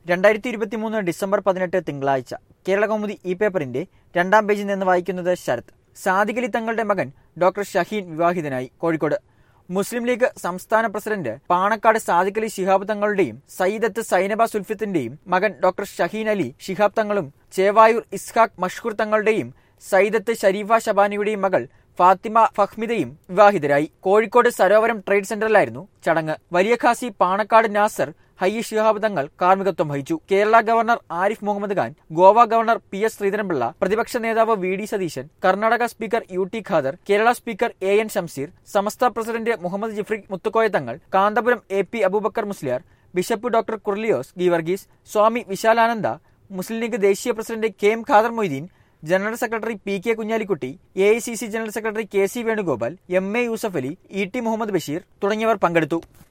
രണ്ടായിരത്തി ഇരുപത്തിമൂന്ന് ഡിസംബർ പതിനെട്ട് തിങ്കളാഴ്ച കേരളകൗമുദി ഈ പേപ്പറിന്റെ രണ്ടാം പേജിൽ നിന്ന് വായിക്കുന്നത് ശരത് സാദിഖലി തങ്ങളുടെ മകൻ ഡോക്ടർ ഷഹീൻ വിവാഹിതനായി കോഴിക്കോട് മുസ്ലിം ലീഗ് സംസ്ഥാന പ്രസിഡന്റ് പാണക്കാട് സാദിഖലി ശിഹാബ് തങ്ങളുടെയും സയ്യിദത്ത് സൈനബ സുൽഫത്തിന്റെയും മകൻ ഡോക്ടർ ഷഹീൻ അലി ശിഹാബ് തങ്ങളും ചേവായൂർ ഇസ്ഹാഖ് മഷ്കൂർ തങ്ങളുടെയും സയ്യിദത്ത് ഷരീഫ ഷബാനിയുടെയും മകൾ ഫാത്തിമ ഫഹ്മിദയും വിവാഹിതരായി കോഴിക്കോട് സരോവരം ട്രേഡ് സെന്ററിലായിരുന്നു ചടങ്ങ് വലിയ ഖാസി പാണക്കാട് നാസർ ഹയ്യ ശിഹാബ് തങ്ങൾ കാർമ്മികത്വം വഹിച്ചു Kerala governor Arif Muhammad Khan Goa governor P S Sreedharan Pillai പ്രതിപക്ഷ നേതാവ് V D Satheesan Karnataka speaker U T Khader Kerala speaker A N Shamseer Samastha president Muhammad Jifri Muthukoya തങ്ങൾ Kanthapuram A P Abubakar Musliyar bishop doctor കുർലിയോസ് Geevarghese Swami Vishalananda Muslim league ദേശീയ president K M Khader Moideen general secretary P K Kunhalikutty A I C C general secretary K C Venugopal M A Yusuf Ali E T Muhammad Basheer തുടങ്ങിയവർ പങ്കെടുത്തു